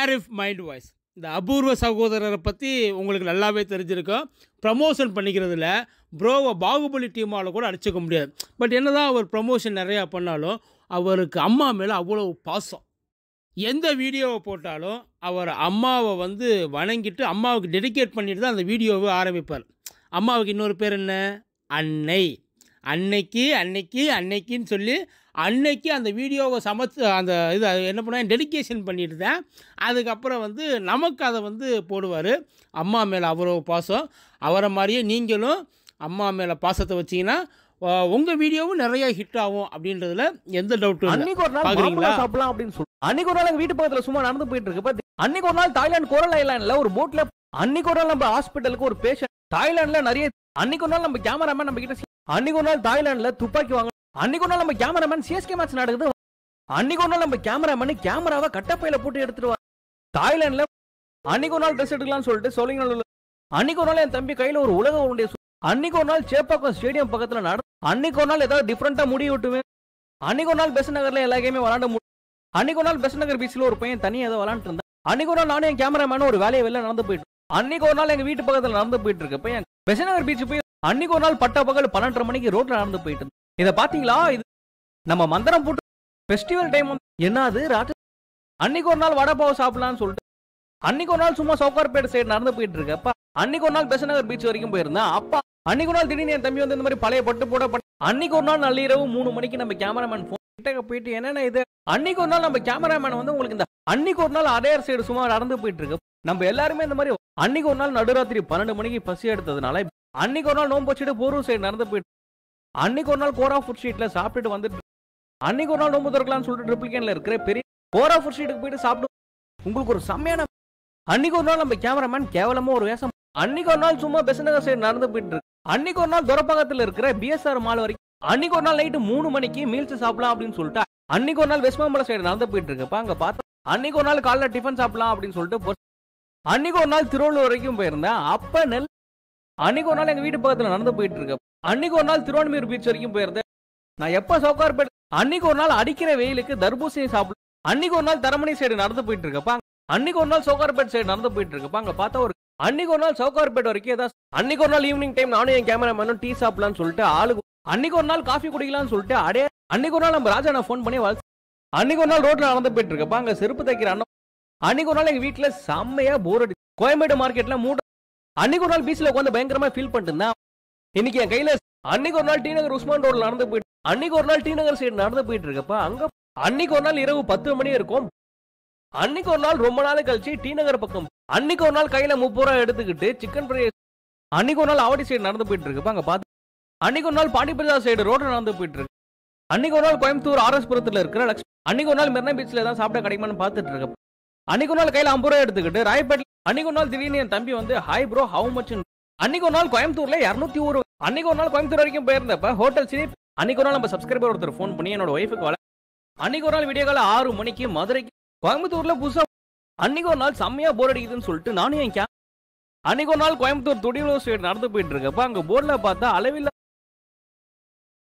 Arif mind voice இந்த அபூர்வ சகோதரரை பற்றி உங்களுக்கு நல்லாவே தெரிஞ்சிருக்கும் ப்ரமோஷன் பண்ணிக்கிறதுல ப்ரோவை பாகுபலி டீமால் கூட அடிச்சுக்க முடியாது பட் என்னதான் அவர் ப்ரமோஷன் நிறையா பண்ணாலும் அவருக்கு அம்மா மேலே அவ்வளோ பாசம் எந்த வீடியோவை போட்டாலும் அவர் அம்மாவை வந்து வணங்கிட்டு அம்மாவுக்கு டெடிகேட் பண்ணிட்டு தான் அந்த வீடியோவை ஆரம்பிப்பார் அம்மாவுக்கு இன்னொரு பேர் என்ன அன்னை அன்னைக்கு அன்னைக்கு அன்னைக்குன்னு சொல்லி அன்னைக்கு அந்த வீடியோவை சமைச்சு அந்த இது என்ன பண்ண டெடிகேஷன் பண்ணிட்டு தான் அதுக்கப்புறம் வந்து நமக்கு அதை வந்து போடுவார் அம்மா மேலே அவ்வளோ பாசம் அவரை மாதிரியே நீங்களும் அம்மா மேலே பாசத்தை வச்சிங்கன்னா உங்கள் வீடியோவும் நிறைய ஹிட் ஆகும் அப்படின்றதுல எந்த டவுட்டும் இல்லை அன்னைக்கு ஒரு நாள் பாக்குறீங்களா? மாம்பழம் சாப்பிடலாம் அப்படின்னு சொல்லி அன்னைக்கு ஒரு நாள் எங்க வீட்டு பக்கத்துல சும்மா நடந்து போயிட்டு இருக்கு பாத்தி அன்னைக்கு ஒரு நாள் தாய்லாந்து கோரல் ஐலாண்ட்ல ஒரு போட்ல அன்னைக்கு ஒரு நாள் நம்ம ஹாஸ்பிட்டலுக்கு ஒரு பேஷண்ட் தாய்லாந்துல நிறைய அன்னைக்கு ஒரு நாள் நம்ம கேமராமேன் நம்ம கிட்ட சி- அன்னைக்கு ஒரு நாள் தாய்லாந்துல துப்பாக்கி வாங்க அன்னைக்கு ஒரு நாள் நம்ம கேமராமேன் சிஎஸ்கே மேட்ச் நடக்குது அன்னைக்கு ஒரு நாள் நம்ம கேமராமேன் கேமராவை கட்டப்பையில போட்டு எடுத்துட்டு வா தாய்லாந்துல அன்னைக்கு ஒரு நாள் ட்ரெஸ் எடுக்கலாம்னு சொல்லிட்டு சொல்லிங்க அன்னைக்கு ஒரு நாள் என் தம்பி கையில ஒரு உலக உருண்டைய சு- அன்னைக்கு ஒரு நாள் சேப்பாக்கம் ஸ்டேடியம் பக்கத்துல நட அன்னைக்கு ஒரு நாள் ஏதாவது டிஃப்ரெண்டா முடி விட்டுவேன் அன்னைக்கு ஒரு நாள் பெசன் நகர்ல எல்லா கேமே விளாண்ட முடியும் அன்னைக்கு ஒரு நாள் பெசன் நகர் பீச்ல ஒரு பையன் தனியா ஏதோ விளாண்டு இருந்தான் அன்னைக்கு ஒரு நாள் நானும் என் கேமராமேனும் ஒரு வேலையை வெளில நடந்து போயிட்டு அன்னைக்கு ஒரு நாள் எங்க வீட்டு பக்கத்துல நடந்து போயிட்டு இருக்க பையன் பெசன் நகர் பீச் போய் அன்னைக்கு ஒரு நாள் பட்ட பகல் பன்னெண்டரை மணிக்கு ரோட்ல நடந்து போயிட்டு இருந்தேன் இதை பாத்தீங்களா இது நம்ம மந்திரம் போட்டு ஃபெஸ்டிவல் டைம் என்னது ராட்டு அன்னைக்கு ஒரு நாள் வடை பாவ சாப்பிடலாம்னு சொல்லிட்டு அன்னைக்கு ஒரு நாள் சும்மா சவுகார்பேட் சைடு நடந்து போயிட்டு இருக்கப்ப அன்னைக்கு ஒரு நாள் பெசன் நகர் பீச் வரைக்கும் போயிருந்தேன் அப்பா அன்னைக்கு ஒரு நாள் திடீர்னு என் தம்பி வந்து இந்த மாதிரி பழைய பட்டு போட பட்டு அன்னைக்கு ஒரு நாள் நள்ளிரவு மூணு மணிக்கு நம்ம கேமராமேன் போன் கிட்ட போயிட்டு என்னென்ன இது அன்னைக்கு ஒரு நாள் நம்ம கேமராமேன் வந்து உங்களுக்கு இந்த அன்னைக்கு ஒரு நாள் அடையார் சைடு சும்மா நடந்து போயிட்டு இருக்கு நம்ம எல்லாருமே இந்த மாதிரி அன்னைக்கு ஒரு நாள் நடுராத்திரி பன்னெண்டு மணிக்கு பசி எடுத்ததுனால அன்னைக்கு ஒரு நாள் நோம்பு வச்சுட்டு போரூர் சைடு நடந்து போயிட்டு அன்னைக்கு ஒரு நாள் கோரா ஃபுட் ஸ்ட்ரீட்ல சாப்பிட்டுட்டு வந்துட்டு அன்னைக்கு ஒரு நாள் நோம்பு திறக்கலாம்னு சொல்லிட்டு ட்ரிப்ளிகேன்ல இருக்கிற பெரிய கோரா ஃபுட் ஸ்ட்ரீட்டுக்கு போயிட்டு சாப்பிட்டு உங்களுக்கு ஒரு செம்மையான அன்னைக்கு ஒரு நாள் நம்ம கேமராமேன் கேவலமா ஒரு வேஷம் அன்னைக்கு ஒரு நாள் சும்மா பெசநகர் சைடு நடந்து போயிட்டு இருக்கு அன்னைக்கு ஒரு நாள் துரப்பகத்துல இருக்கிற பிஎஸ்ஆர் மால் வரைக்கும் அன்னைக்கு ஒரு நாள் நைட்டு மூணு மணிக்கு மீல்ஸ் சாப்பிடலாம் அப்படின்னு சொல்லிட்டு அன்னைக்கு ஒரு நாள் வெஸ்மாம்பலம் சைடு நடந்து போயிட்டு இருக்கப்ப அங்க பார்த்தா அன்னைக்கு ஒரு நாள் காலைல டிஃபன் சாப்பிடலாம் அப்படின்னு சொல்லிட்டு போ- அன்னைக்கு ஒரு நாள் திருவள்ளூர் வரைக்கும் போயிருந்தேன் அப்ப நெல் அன்னைக்கு ஒரு நாள் எங்க வீட்டு பக்கத்துல நடந்து போயிட்டு இருக்க அன்னைக்கு ஒரு நாள் திருவான்மையூர் பீச் வரைக்கும் போயிருந்தேன் நான் எப்ப சவுகார்பேட் அன்னைக்கு ஒரு நாள் அடிக்கிற வெயிலுக்கு தர்பூசணி சாப்பிட அன்னைக்கு ஒரு நாள் தரமணி சைடு நடந்து போயிட்டு இருக்கப்ப அன்னைக்கு ஒரு நாள் சவுகார்பேட் சைடு நடந்து போயிட்டு இருக்கப்ப அங்க பார்த்தா ஒரு அன்னைக்கு ஒரு நாள் சவுகார்பேட் வரைக்கும் ஏதாவது அன்னைக்கு ஒரு நாள் ஈவினிங் டைம் நானும் என் கேமராமேனும் டீ சாப்பிடலாம்னு சொல்லிட்டு ஆளுக்கு அன்னைக்கு ஒரு நாள் காஃபி குடிக்கலாம்னு சொல்லிட்டு அடே அன்னைக்கு ஒரு நாள் நம்ம ராஜா நான் ஃபோன் பண்ணி வாழ்த்து அன்னைக்கு ஒரு நாள் ரோட்ல நடந்து போயிட்டு இருக்கப்ப அங்க செருப்பு தைக்கிற அண்ணன் அன்னைக்கு ஒரு நாள் எங்க வீட்டுல செம்மையா போர் அடி கோயம்பேடு மார்க்கெட்ல மூட அன்னைக்கு ஒரு நாள் பீச்ல உட்காந்து பயங்கரமா ஃபீல் பண்ணிட்டு இருந்தேன் இன்னைக்கு என் கையில அன்னைக்கு ஒரு நாள் டி நகர் உஸ்மான் ரோட்ல நடந்து போயிட்டு அன்னைக்கு ஒரு நாள் டி நகர் சைடு நடந்து போயிட்டு இருக்கப்ப அங்க அன்னைக்கு ஒரு நாள் இரவு பத்து மணி இருக்கும் அன்னைக்கு ஒரு நாள் ரொம்ப நாள் கழிச்சு டி நகர் பக்கம் அன்னைக்கு ஒரு நாள் கையில முப்பது ரூபா எடுத்துக்கிட்டு சிக்கன் ஃப்ரை அன்னைக்கு ஒரு நாள் ஆவடி சைடு நடந்து போயிட்டு இருக்கு அங்க பார்த்து அன்னைக்கு ஒரு நாள் பாண்டிப்பஜா சைடு ரோட்ல நடந்து போயிட்டு இருக்கு அன்னைக்கு ஒரு நாள் கோயம்புத்தூர் ஆர்எஸ் புரத்துல இருக்கிற லட்சுமி அன்னைக்கு ஒரு நாள் மெரினா பீச்ல தான் சாப்பிட கிடைக்குமான்னு பார்த்துட்டு இருக்க அன்னைக்கு ஒரு நாள் கையில ஐம்பது ரூபா எடுத்துக்கிட்டு ராயப்பேட்டில் அன்னைக்கு ஒரு நாள் திடீர்னு என் தம்பி வந்து ஹாய் ப்ரோ ஹவு மச் அன்னைக்கு ஒரு நாள் கோயம்புத்தூர்ல இரநூத்தி ஒரு அன்னைக்கு ஒரு நாள் கோயம்புத்தூர் வரைக்கும் போயிருந்தப்ப ஹோட்டல் சிரி அன்னைக்கு ஒரு நாள் நம்ம சப்ஸ்கிரைபர் ஒருத்தர் ஃபோன் பண்ணி என்னோட ஒய்ஃபுக்கு வள அன்னைக்கு ஒரு நாள் விடிய கால ஆறு மணிக்கு மதுரைக்கு கோயம்புத்தூர்ல புதுசா அன்னைக்கு ஒரு நாள் செம்மையா போர் அடிக்குதுன்னு சொல்லிட்டு நானும் என் கே அன்னைக்கு ஒரு நாள் கோயம்புத்தூர் துடிவுல சைடு நடந்து போயிட்டு இருக்கப்ப அங்க போர்ட்ல பார்த்தா அளவில்ல